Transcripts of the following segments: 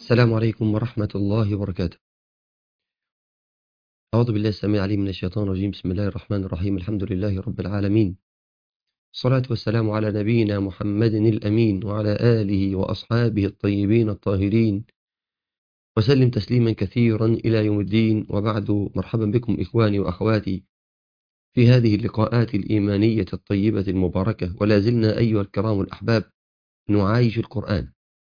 السلام عليكم ورحمة الله وبركاته أعوذ بالله السميع العليم من الشيطان الرجيم بسم الله الرحمن الرحيم الحمد لله رب العالمين الصلاة والسلام على نبينا محمد الأمين وعلى آله وأصحابه الطيبين الطاهرين وسلم تسليما كثيرا إلى يوم الدين وبعد مرحبا بكم إخواني وأخواتي في هذه اللقاءات الإيمانية الطيبة المباركة ولا زلنا أيها الكرام الأحباب نعايش القرآن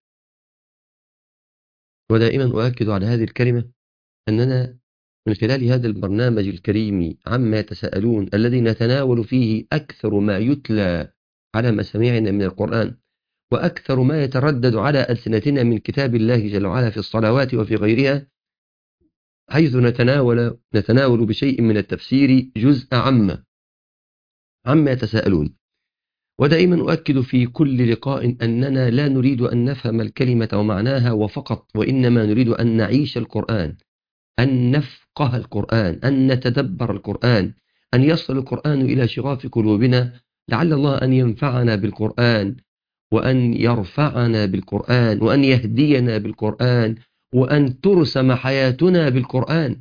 ودائما أؤكد على هذه الكلمة أننا من خلال هذا البرنامج الكريم عما يتساءلون الذي نتناول فيه أكثر ما يتلى على مسامعنا من القرآن وأكثر ما يتردد على ألسنتنا من كتاب الله جل وعلا في الصلوات وفي غيرها حيث نتناول نتناول بشيء من التفسير جزء عما عما يتساءلون ودائما أؤكد في كل لقاء أننا لا نريد أن نفهم الكلمة ومعناها وفقط وإنما نريد أن نعيش القرآن أن نفقه القرآن أن نتدبر القرآن أن يصل القرآن إلى شغاف قلوبنا لعل الله أن ينفعنا بالقرآن وأن يرفعنا بالقرآن وأن يهدينا بالقرآن وأن ترسم حياتنا بالقرآن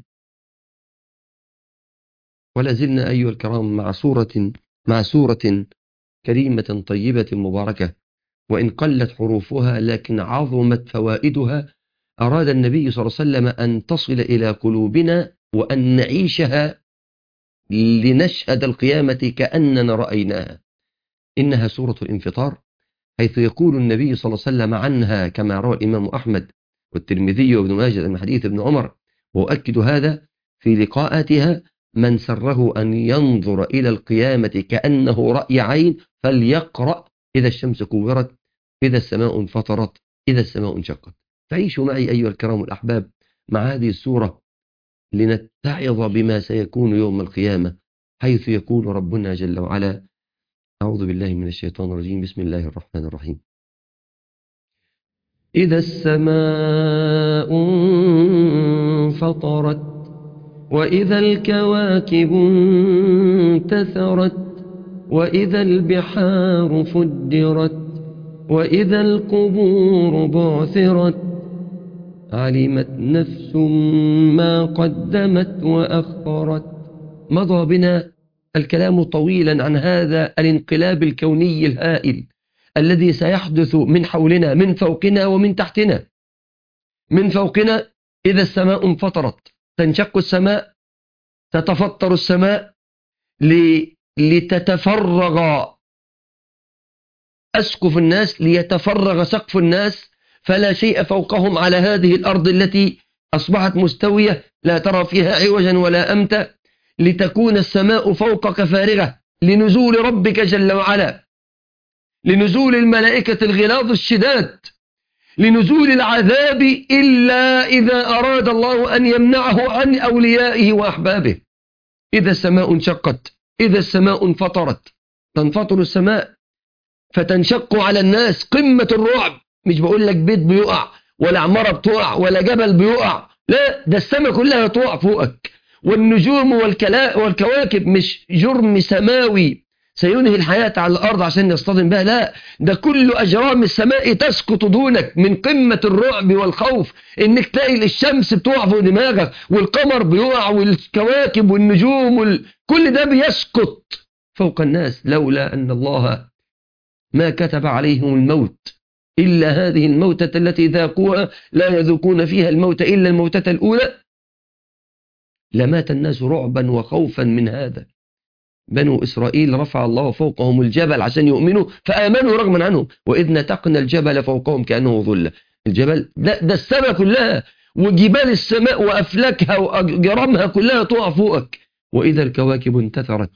ولا زلنا أيها الكرام مع سورة مع سورة كريمة طيبة مباركة وإن قلت حروفها لكن عظمت فوائدها أراد النبي صلى الله عليه وسلم أن تصل إلى قلوبنا وأن نعيشها لنشهد القيامة كأننا رأيناها إنها سورة الانفطار حيث يقول النبي صلى الله عليه وسلم عنها كما روى الإمام أحمد والترمذي وابن ماجه من حديث ابن عمر وأؤكد هذا في لقاءاتها من سره أن ينظر إلى القيامة كأنه رأي عين فليقرأ إذا الشمس كورت إذا السماء انفطرت إذا السماء انشقت فعيشوا معي أيها الكرام الأحباب مع هذه السورة لنتعظ بما سيكون يوم القيامة حيث يقول ربنا جل وعلا أعوذ بالله من الشيطان الرجيم بسم الله الرحمن الرحيم إذا السماء انفطرت وإذا الكواكب انتثرت وإذا البحار فجرت وإذا القبور بعثرت علمت نفس ما قدمت وأخرت مضى بنا الكلام طويلا عن هذا الانقلاب الكوني الهائل الذي سيحدث من حولنا من فوقنا ومن تحتنا من فوقنا إذا السماء انفطرت تنشق السماء تتفطر السماء لتتفرغ أسقف الناس ليتفرغ سقف الناس فلا شيء فوقهم على هذه الأرض التي أصبحت مستوية لا ترى فيها عوجا ولا أمتا لتكون السماء فوقك فارغة لنزول ربك جل وعلا لنزول الملائكة الغلاظ الشداد لنزول العذاب إلا إذا أراد الله أن يمنعه عن أوليائه وأحبابه إذا السماء انشقت إذا السماء انفطرت تنفطر السماء فتنشق على الناس قمة الرعب مش بقول لك بيت بيقع ولا عمارة بتقع ولا جبل بيقع لا ده السماء كلها تقع فوقك والنجوم والكلا والكواكب مش جرم سماوي سينهي الحياة على الأرض عشان يصطدم بها لا ده كل أجرام السماء تسقط دونك من قمة الرعب والخوف إنك تلاقي الشمس بتقع فوق دماغك والقمر بيقع والكواكب والنجوم وال... كل ده بيسقط فوق الناس لولا أن الله ما كتب عليهم الموت إلا هذه الموتة التي ذاقوها لا يذوقون فيها الموت إلا الموتة الأولى لمات الناس رعبا وخوفا من هذا بنو إسرائيل رفع الله فوقهم الجبل عشان يؤمنوا فآمنوا رغما عنهم وإذ نتقنا الجبل فوقهم كأنه ظلة الجبل ده, ده السماء كلها وجبال السماء وأفلاكها وأجرامها كلها تقع فوقك وإذا الكواكب انتثرت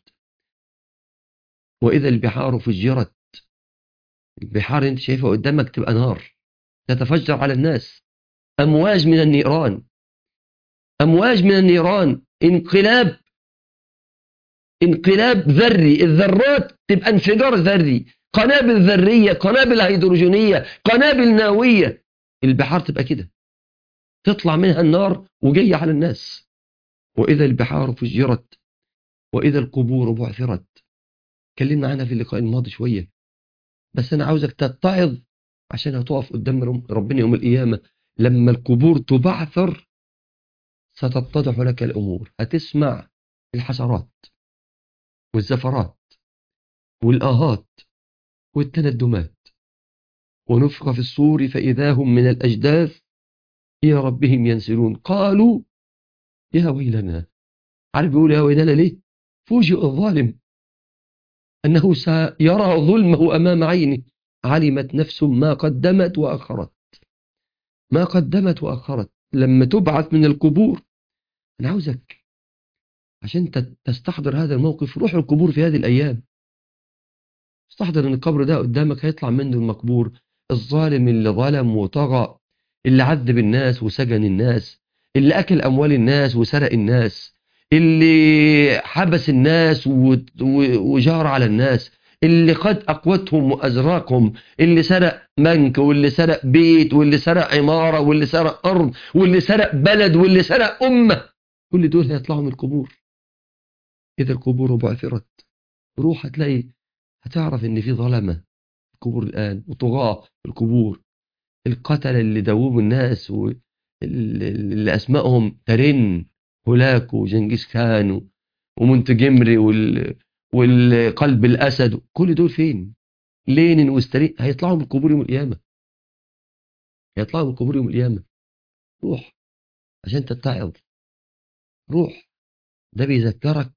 وإذا البحار فجرت البحار انت شايفها قدامك تبقى نار تتفجر على الناس أمواج من النيران أمواج من النيران انقلاب انقلاب ذري الذرات تبقى انفجار ذري قنابل ذرية قنابل هيدروجينية قنابل نووية البحار تبقى كده تطلع منها النار وجاية على الناس وإذا البحار فجرت وإذا القبور بعثرت اتكلمنا عنها في اللقاء الماضي شوية بس أنا عاوزك تتعظ عشان هتقف قدام ربنا يوم القيامة لما القبور تبعثر ستتضح لك الأمور هتسمع الحسرات والزفرات والآهات والتندمات ونفخ في الصور فإذا هم من الأجداث إلى ربهم ينسلون قالوا يا ويلنا عارف بيقول يا ويلنا ليه فوجئ الظالم أنه سيرى ظلمه أمام عينه علمت نفس ما قدمت وأخرت ما قدمت وأخرت لما تبعث من القبور أنا عاوزك عشان تستحضر هذا الموقف روح القبور في هذه الأيام استحضر أن القبر ده قدامك هيطلع منه المقبور الظالم اللي ظلم وطغى اللي عذب الناس وسجن الناس اللي أكل أموال الناس وسرق الناس اللي حبس الناس وجار على الناس اللي قد أقوتهم وأزراقهم اللي سرق بنك واللي سرق بيت واللي سرق عمارة واللي سرق أرض واللي سرق بلد واللي سرق أمة كل دول هيطلعوا من القبور إذا القبور بعثرت روح هتلاقي هتعرف إن في ظلمة في القبور الآن وطغاة في القبور القتلة اللي دوبوا الناس واللي أسمائهم ترن هولاك وجنكيز خان ومونتجمري وال... والقلب الأسد كل دول فين لينين وستالين هيطلعوا من القبور يوم القيامة هيطلعوا من القبور يوم القيامة روح عشان تتعظ روح ده بيذكرك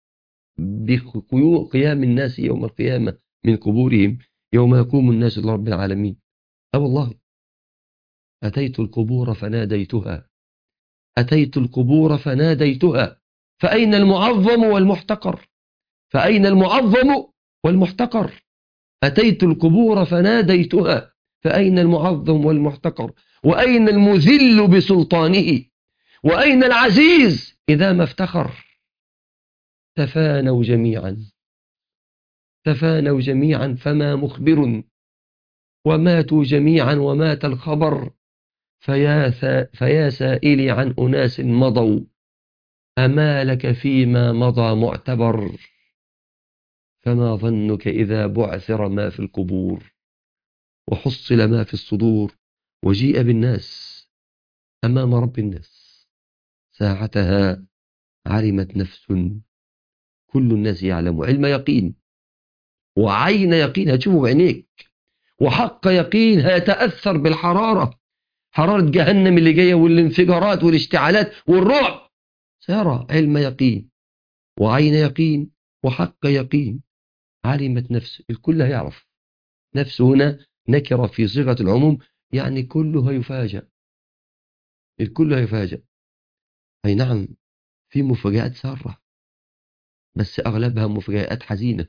بقيام الناس يوم القيامة من قبورهم يوم يقوم الناس لرب العالمين أه والله أتيت القبور فناديتها أتيت القبور فناديتها فأين المعظم والمحتقر فأين المعظم والمحتقر أتيت القبور فناديتها فأين المعظم والمحتقر وأين المذل بسلطانه وأين العزيز إذا ما افتخر تفانوا جميعا تفانوا جميعا فما مخبر وماتوا جميعا ومات الخبر فيا, فيا سائلي عن أناس مضوا أما لك فيما مضى معتبر فما ظنك إذا بعثر ما في القبور وحصل ما في الصدور وجيء بالناس أمام رب الناس ساعتها علمت نفس كل الناس يعلم علم يقين وعين يقين هتشوفه بعينيك وحق يقين هيتأثر بالحرارة حرارة جهنم اللي جاية والانفجارات والاشتعالات والرعب سيرى علم يقين وعين يقين وحق يقين علمت نفس الكل هيعرف نفس هنا نكرة في صيغة العموم يعني كله هيفاجأ الكل هيفاجأ أي نعم في مفاجآت سارة بس أغلبها مفاجآت حزينة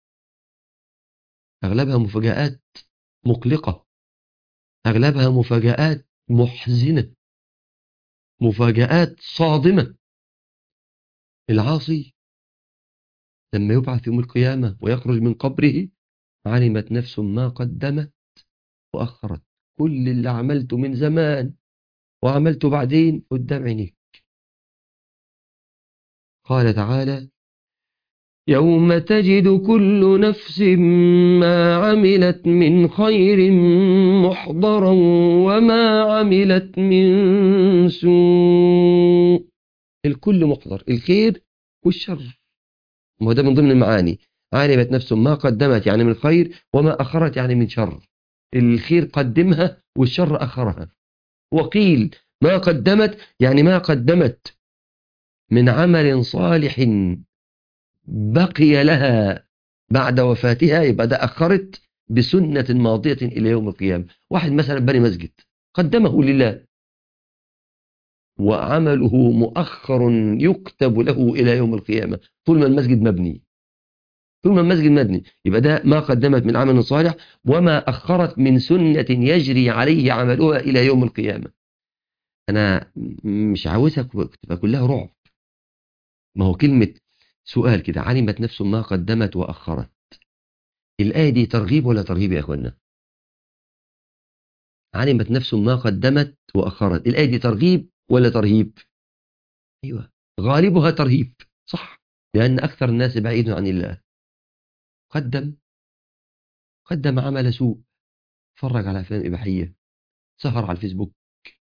أغلبها مفاجآت مقلقة أغلبها مفاجآت محزنة مفاجآت صادمة العاصي لما يبعث يوم القيامة ويخرج من قبره علمت نفس ما قدمت وأخرت كل اللي عملته من زمان وعملته بعدين قدام عينيك قال تعالى يوم تجد كل نفس ما عملت من خير محضرا وما عملت من سوء الكل محضر الخير والشر وهو ده من ضمن المعاني علمت نفس ما قدمت يعني من خير وما أخرت يعني من شر الخير قدمها والشر أخرها وقيل ما قدمت يعني ما قدمت من عمل صالح بقي لها بعد وفاتها يبقى ده أخرت بسنة ماضية إلى يوم القيامة واحد مثلا بني مسجد قدمه لله وعمله مؤخر يكتب له إلى يوم القيامة طول ما المسجد مبني طول ما المسجد مبني يبقى ده ما قدمت من عمل صالح وما أخرت من سنة يجري عليه عملها إلى يوم القيامة أنا مش عاوزها تبقى كلها رعب ما هو كلمة سؤال كده علمت نفس ما قدمت وأخرت الآية دي ترغيب ولا ترهيب يا أخوانا علمت نفس ما قدمت وأخرت الآية دي ترغيب ولا ترهيب أيوة غالبها ترهيب صح لأن أكثر الناس بعيد عن الله قدم قدم عمل سوء فرج على أفلام إباحية سهر على الفيسبوك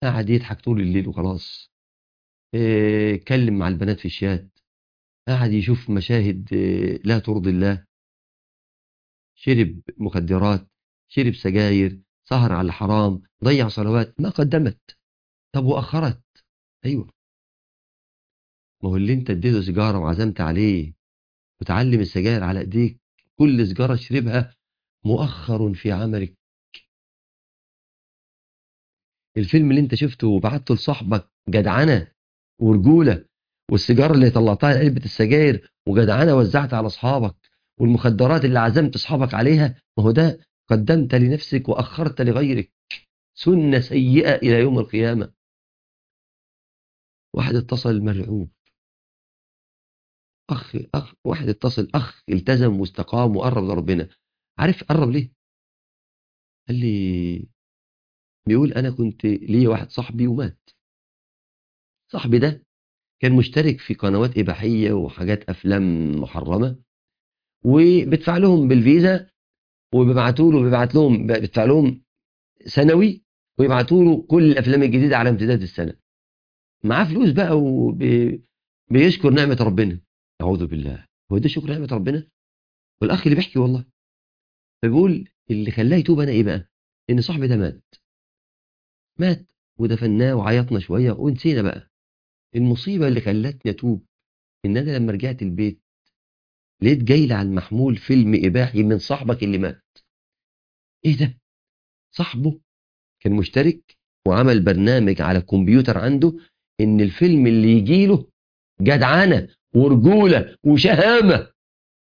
قاعد يضحك طول الليل وخلاص إيه، اتكلم مع البنات في الشات قاعد يشوف مشاهد إيه، لا ترضي الله شرب مخدرات شرب سجاير سهر على الحرام ضيع صلوات ما قدمت طب وأخرت أيوة ما هو اللي انت اديته سيجارة وعزمت عليه وتعلم السجاير على ايديك كل سيجارة شربها مؤخر في عملك الفيلم اللي انت شفته وبعته لصاحبك جدعنة ورجولة والسيجارة اللي طلعتها علبة السجاير وجدعنة وزعتها على اصحابك والمخدرات اللي عزمت اصحابك عليها ما هو ده قدمت لنفسك واخرت لغيرك سنة سيئة الى يوم القيامة واحد اتصل مرعوب اخ اخ واحد اتصل اخ التزم واستقام وقرب لربنا عارف قرب ليه قال لي بيقول انا كنت ليا واحد صاحبي ومات صاحبي ده كان مشترك في قنوات اباحيه وحاجات افلام محرمه وبيدفع لهم بالفيزا وبيبعتوا له بيبعت لهم بيدفع لهم سنوي ويبعتوا له كل الافلام الجديده على امتداد السنه معاه فلوس بقى وبيشكر نعمه ربنا اعوذ بالله هو ده شكر نعمه ربنا والاخ اللي بيحكي والله فبيقول اللي خلاه يتوب انا ايه بقى ان صاحبي ده مات مات ودفناه وعيطنا شويه ونسينا بقى المصيبه اللي خلتني اتوب ان انا لما رجعت البيت لقيت جاي لي على المحمول فيلم اباحي من صاحبك اللي مات ايه ده صاحبه كان مشترك وعمل برنامج على الكمبيوتر عنده ان الفيلم اللي يجي له جدعنه ورجوله وشهامه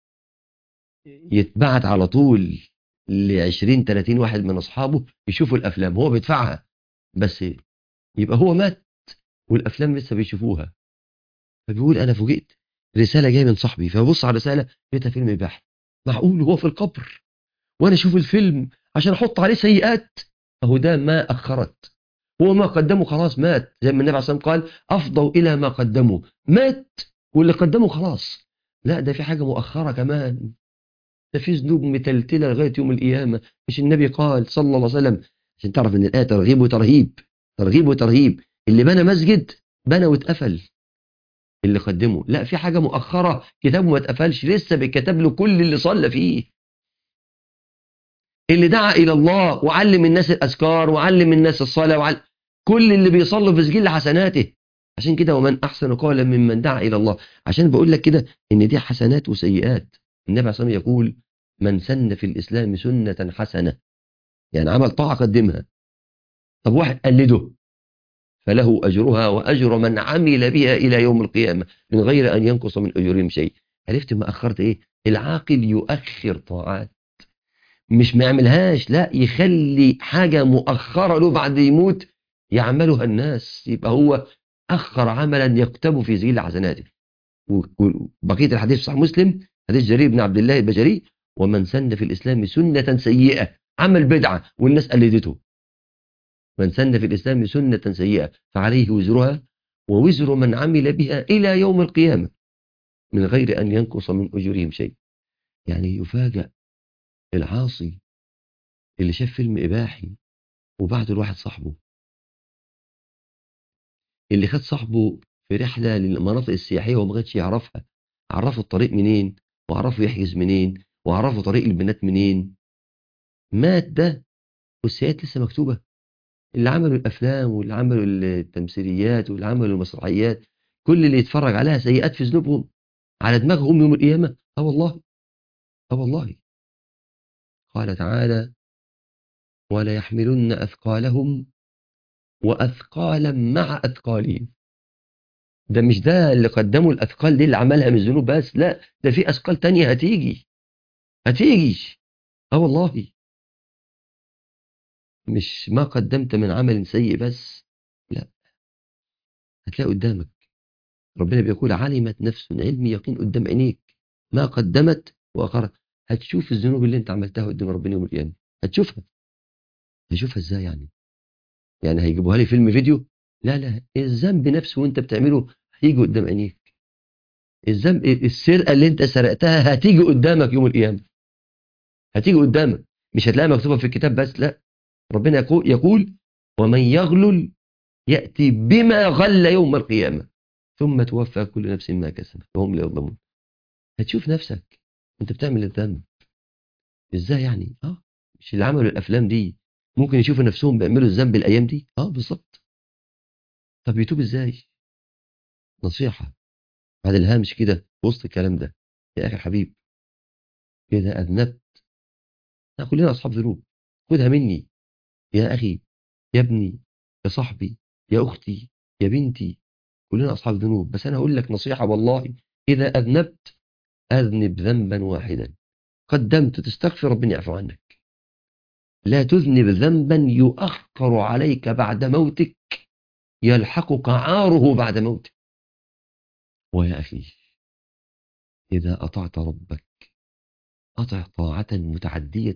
يتبعت على طول ل 20 30 واحد من اصحابه يشوفوا الافلام هو بيدفعها بس يبقى هو مات والافلام لسه بيشوفوها فبيقول انا فوجئت رساله جايه من صاحبي فببص على الرساله لقيتها فيلم اباحي معقول هو في القبر وانا اشوف الفيلم عشان احط عليه سيئات اهو ده ما اخرت هو ما قدمه خلاص مات زي ما النبي عليه الصلاه والسلام قال افضوا الى ما قدموا مات واللي قدمه خلاص لا ده في حاجه مؤخره كمان ده في ذنوب متلتله لغايه يوم القيامه مش النبي قال صلى الله عليه وسلم عشان تعرف ان الايه ترغيب وترهيب ترغيب وترهيب اللي بنى مسجد بنى واتقفل اللي قدمه لا في حاجه مؤخره كتابه ما اتقفلش لسه بيتكتب له كل اللي صلى فيه اللي دعا الى الله وعلم الناس الاذكار وعلم الناس الصلاه وعلم كل اللي بيصلوا في سجل حسناته عشان كده ومن احسن قولا ممن دعا الى الله عشان بقول لك كده ان دي حسنات وسيئات النبي عليه الصلاه والسلام يقول من سن في الاسلام سنه حسنه يعني عمل طاعه قدمها طب واحد قلده فله اجرها واجر من عمل بها الى يوم القيامه من غير ان ينقص من اجورهم شيء عرفت ما اخرت ايه العاقل يؤخر طاعات مش ما يعملهاش لا يخلي حاجه مؤخره له بعد يموت يعملها الناس يبقى هو أخر عملا يكتب في سجل حسناته وبقية الحديث صحيح مسلم حديث جرير بن عبد الله البجري ومن سن في الإسلام سنة سيئة عمل بدعة والناس قلدته من سن في الإسلام سنة سيئة فعليه وزرها ووزر من عمل بها إلى يوم القيامة من غير أن ينقص من أجورهم شيء يعني يفاجأ العاصي اللي شاف فيلم إباحي وبعده لواحد صاحبه اللي خد صاحبه في رحلة للمناطق السياحية وما كانش يعرفها عرفوا الطريق منين وعرفوا يحجز منين وعرفوا طريق البنات منين مات ده والسيئات لسه مكتوبة اللي عملوا الأفلام واللي عملوا التمثيليات واللي عملوا المسرحيات كل اللي يتفرج عليها سيئات في ذنوبهم على دماغهم يوم القيامة اه والله اه والله قال تعالى ولا يحملن أثقالهم وأثقالا مع أثقالهم ده مش ده اللي قدموا الأثقال دي اللي عملها من الذنوب بس لا ده في أثقال تانية هتيجي هتيجي اه والله مش ما قدمت من عمل سيء بس لا هتلاقي قدامك ربنا بيقول علمت نفس علم يقين قدام عينيك ما قدمت وأخرت هتشوف الذنوب اللي انت عملتها قدام ربنا يوم القيامة هتشوفها هتشوفها ازاي يعني يعني هيجيبوها لي فيلم فيديو لا لا الذنب نفسه وانت بتعمله هيجي قدام عينيك الذنب السرقه اللي انت سرقتها هتيجي قدامك يوم القيامه هتيجي قدامك مش هتلاقيها مكتوبه في الكتاب بس لا ربنا يقول, يقول ومن يغلل يأتي بما غل يوم القيامة ثم توفى كل نفس ما كسبت وهم لا يظلمون هتشوف نفسك انت بتعمل الذنب ازاي يعني اه مش اللي عملوا الافلام دي ممكن يشوفوا نفسهم بيعملوا الذنب الايام دي اه بالظبط طب يتوب ازاي نصيحة بعد الهامش كده وسط الكلام ده يا اخي الحبيب إذا أذنبت احنا كلنا أصحاب ذنوب خدها مني يا أخي يا ابني يا صاحبي يا أختي يا بنتي كلنا أصحاب ذنوب بس أنا أقول لك نصيحة والله إذا أذنبت أذنب ذنبا واحدا قدمت تستغفر ربنا يعفو عنك لا تذنب ذنبا يؤخر عليك بعد موتك يلحقك عاره بعد موتك ويا أخي إذا أطعت ربك أطع طاعة متعدية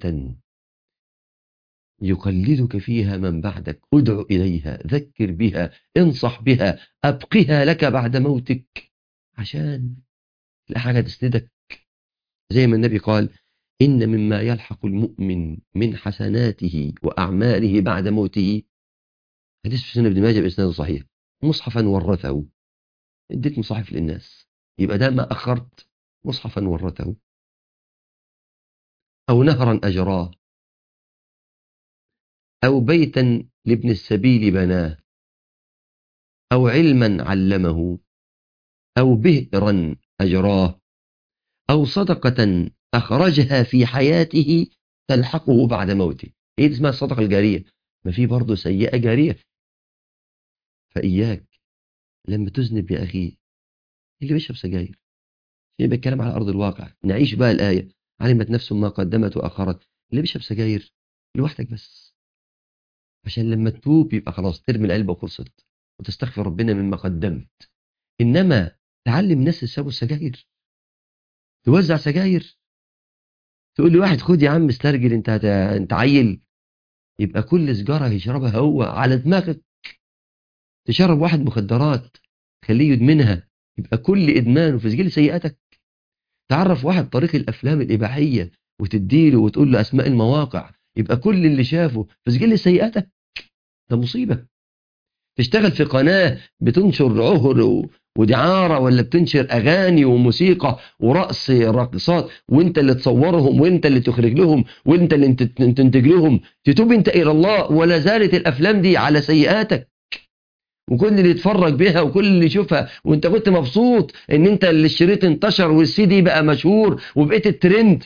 يقلدك فيها من بعدك ادع إليها ذكر بها انصح بها أبقها لك بعد موتك عشان لا حاجة تسندك زي ما النبي قال إن مما يلحق المؤمن من حسناته وأعماله بعد موته حديث في سنة ابن ماجه بإسناد صحيح مصحفا ورثه اديت مصاحف للناس يبقى ده ما أخرت مصحفا ورثه أو نهرا أجراه أو بيتا لابن السبيل بناه أو علما علمه أو بئرا أجراه أو صدقة أخرجها في حياته تلحقه بعد موته إيه دي اسمها الصدقة الجارية ما في برضه سيئة جارية فإياك لما تذنب يا أخي اللي بيشرب سجاير شيء بيتكلم على أرض الواقع نعيش بقى الآية علمت نفس ما قدمت وأخرت اللي بيشرب سجاير لوحدك بس عشان لما تتوب يبقى خلاص ترمي العلبة وخلصت وتستغفر ربنا مما قدمت إنما تعلم الناس يشربوا السجاير توزع سجاير تقول لي واحد خد يا عم استرجل انت هت... انت عيل يبقى كل سجارة هيشربها هو على دماغك تشرب واحد مخدرات خليه يدمنها يبقى كل إدمانه في سجل سيئاتك تعرف واحد طريق الأفلام الإباحية وتديله وتقول له أسماء المواقع يبقى كل اللي شافه في سجل سيئاتك ده مصيبة تشتغل في قناة بتنشر عهر ودعارة ولا بتنشر أغاني وموسيقى ورقص راقصات وانت اللي تصورهم وانت اللي تخرج لهم وانت اللي تنتج لهم تتوب انت إلى الله ولا زالت الأفلام دي على سيئاتك وكل اللي يتفرج بيها وكل اللي يشوفها وانت كنت مبسوط ان انت اللي الشريط انتشر والسي دي بقى مشهور وبقيت الترند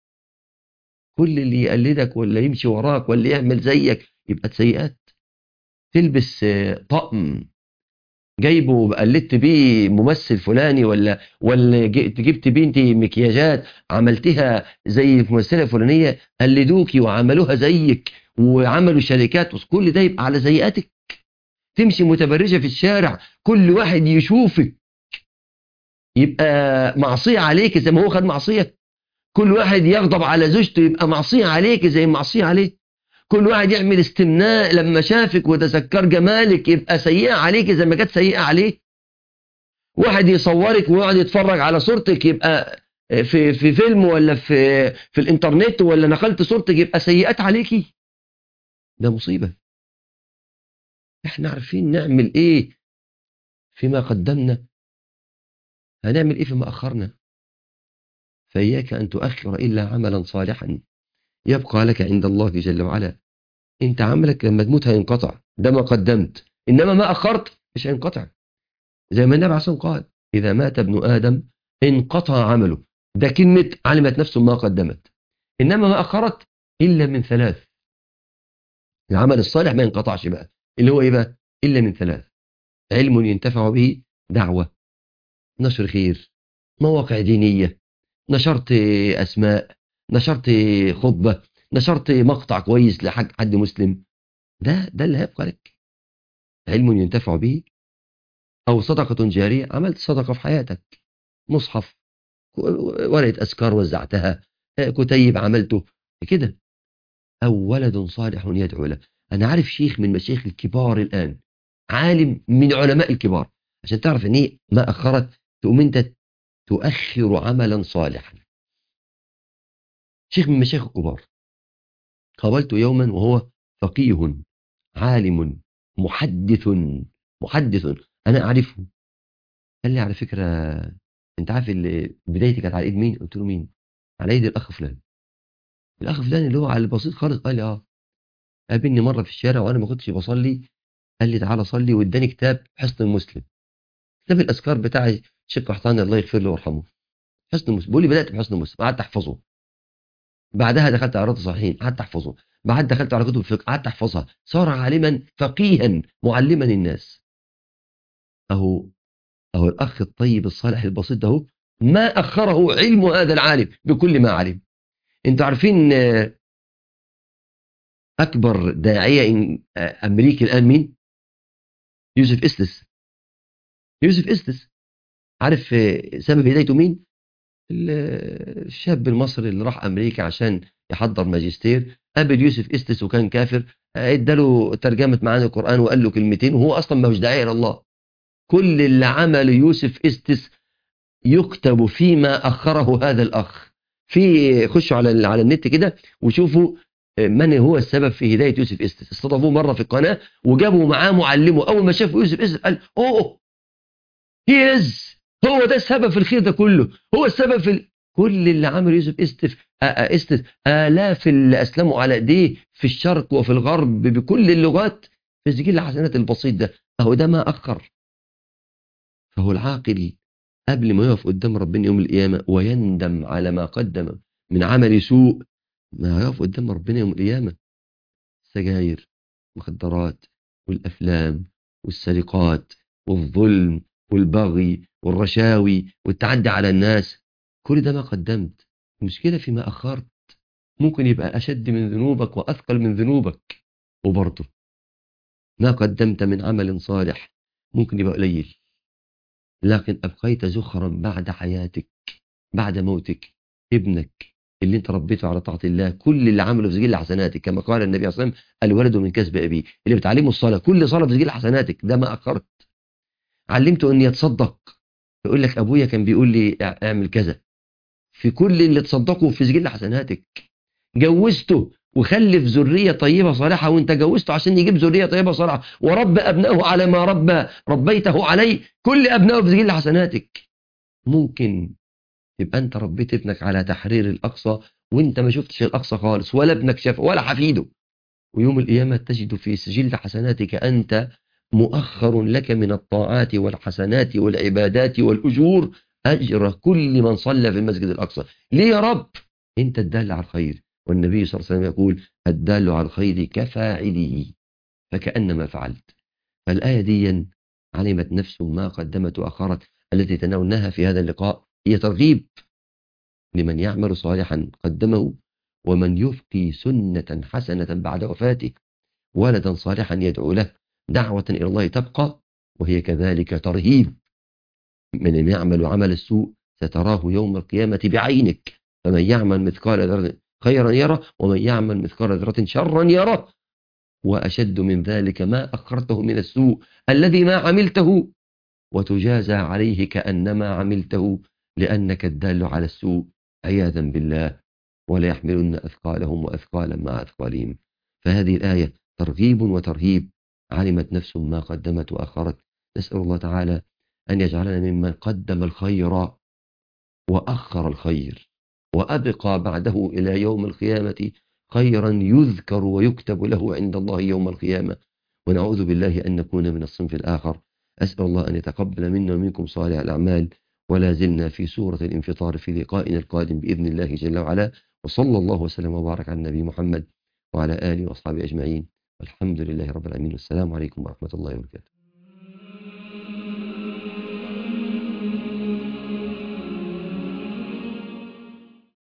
كل اللي يقلدك ولا يمشي وراك ولا يعمل زيك يبقى سيئات تلبس طقم جايبه قلدت بيه ممثل فلاني ولا ولا جبت بيه انت مكياجات عملتها زي الممثله الفلانيه قلدوكي وعملوها زيك وعملوا شركات كل ده يبقى على سيئاتك تمشي متبرجه في الشارع كل واحد يشوفك يبقى معصيه عليك زي ما هو خد معصيه كل واحد يغضب على زوجته يبقى معصيه عليك زي معصيه عليه كل واحد يعمل استمناء لما شافك وتذكر جمالك يبقى سيئة عليك زي ما كانت سيئة عليه واحد يصورك ويقعد يتفرج على صورتك يبقى في في فيلم ولا في في الانترنت ولا نقلت صورتك يبقى سيئات عليكي ده مصيبة احنا عارفين نعمل ايه فيما قدمنا هنعمل ايه فيما اخرنا فإياك أن تؤخر إلا عملا صالحا يبقى لك عند الله جل وعلا انت عملك لما تموت هينقطع ده ما قدمت انما ما اخرت مش هينقطع زي ما النبي عليه قال اذا مات ابن ادم انقطع عمله ده كلمه علمت نفسه ما قدمت انما ما اخرت الا من ثلاث العمل الصالح ما ينقطعش بقى اللي هو ايه بقى الا من ثلاث علم ينتفع به دعوه نشر خير مواقع دينيه نشرت اسماء نشرت خطبة نشرت مقطع كويس لحد حد مسلم ده ده اللي هيبقى لك علم ينتفع به أو صدقة جارية عملت صدقة في حياتك مصحف ورقة أذكار وزعتها كتيب عملته كده أو ولد صالح يدعو له أنا عارف شيخ من مشايخ الكبار الآن عالم من علماء الكبار عشان تعرف ان ايه ما أخرت تقوم أنت تؤخر عملا صالحا شيخ من مشايخ الكبار قابلته يوما وهو فقيه عالم محدث محدث أنا أعرفه قال لي على فكرة أنت عارف اللي بدايتي كانت على إيد مين قلت له مين على إيد الأخ فلان الأخ فلان اللي هو على البسيط خالص قال لي آه قابلني مرة في الشارع وأنا ما كنتش بصلي قال لي تعالى صلي واداني كتاب حصن المسلم كتاب الأذكار بتاع الشيخ قحطاني الله يغفر له ويرحمه حصن المسلم بيقول لي بدأت بحصن المسلم قعدت أحفظه بعدها دخلت على رياض الصالحين قعدت أحفظه بعد دخلت على كتب الفقه قعدت أحفظها صار عالما فقيها معلما الناس أهو أهو الأخ الطيب الصالح البسيط ده هو ما أخره علم هذا العالم بكل ما علم انتوا عارفين آه، أكبر داعية إن- آه، أمريكي الآن مين؟ يوسف إستس يوسف إستس عارف آه، سبب هدايته مين؟ ال- آه، الشاب المصري اللي راح أمريكا عشان يحضر ماجستير قابل يوسف إستس وكان كافر آه، اداله ترجمة معاني القرآن وقال له كلمتين وهو أصلا ما هوش داعية إلى الله كل اللي عمله يوسف إستس يكتب فيما أخره هذا الأخ في خشوا على ال- على النت كده وشوفوا من هو السبب في هداية يوسف إستس استضافوه مرة في القناة وجابوا معاه معلمه أول ما شافوا يوسف إستس قال أوه هي از هو ده السبب في الخير ده كله هو السبب في ال... كل اللي عمل يوسف إستس آ- آ- إستس آلاف اللي أسلموا على إيديه في الشرق وفي الغرب بكل اللغات في سجل الحسنات البسيط ده أهو ده ما أخر فهو العاقل قبل ما يقف قدام ربنا يوم القيامة ويندم على ما قدم من عمل سوء ما يقف قدام ربنا يوم القيامة السجاير مخدرات والأفلام والسرقات والظلم والبغي والرشاوي والتعدي على الناس كل ده ما قدمت المشكلة فيما أخرت ممكن يبقى أشد من ذنوبك وأثقل من ذنوبك وبرضه ما قدمت من عمل صالح ممكن يبقى قليل لكن أبقيت زخرا بعد حياتك بعد موتك ابنك اللي انت ربيته على طاعة الله كل اللي عمله في سجل حسناتك كما قال النبي صلى الله عليه وسلم الولد من كسب أبيه اللي بتعلمه الصلاة كل صلاة في سجل حسناتك ده ما أخرت علمته أن يتصدق يقول لك أبويا كان بيقول لي اعمل كذا في كل اللي تصدقه في سجل حسناتك جوزته وخلف ذرية طيبة صالحة وانت جوزته عشان يجيب ذرية طيبة صالحة ورب أبنائه على ما ربى ربيته عليه كل أبنائه في سجل حسناتك ممكن يبقى انت ربيت ابنك على تحرير الأقصى وانت ما شفتش الأقصى خالص ولا ابنك شاف ولا حفيده ويوم القيامة تجد في سجل حسناتك أنت مؤخر لك من الطاعات والحسنات والعبادات والأجور أجر كل من صلى في المسجد الأقصى ليه يا رب انت الدال على الخير والنبي صلى الله عليه وسلم يقول الدال على الخير كفاعله فكأنما فعلت فالآية دي علمت نفس ما قدمت وأخرت التي تناولناها في هذا اللقاء هي ترغيب لمن يعمل صالحا قدمه ومن يبقي سنة حسنة بعد وفاته ولدا صالحا يدعو له دعوة إلى الله تبقى وهي كذلك ترهيب من يعمل عمل السوء ستراه يوم القيامة بعينك فمن يعمل مثقال ذرة خيرا يره ومن يعمل مثقال ذرة شرا يره وأشد من ذلك ما أخرته من السوء الذي ما عملته وتجازى عليه كأنما عملته لأنك الدال على السوء عياذا بالله ولا يحملن أثقالهم وأثقالا مع أثقالهم فهذه الآية ترغيب وترهيب علمت نفس ما قدمت وأخرت نسأل الله تعالى أن يجعلنا ممن قدم الخير وأخر الخير وأبقى بعده إلى يوم القيامة خيرا يذكر ويكتب له عند الله يوم القيامة ونعوذ بالله أن نكون من الصنف الآخر أسأل الله أن يتقبل منا ومنكم صالح الأعمال ولا زلنا في سورة الانفطار في لقائنا القادم بإذن الله جل وعلا وصلى الله وسلم وبارك على النبي محمد وعلى آله وأصحابه أجمعين والحمد لله رب العالمين والسلام عليكم ورحمة الله وبركاته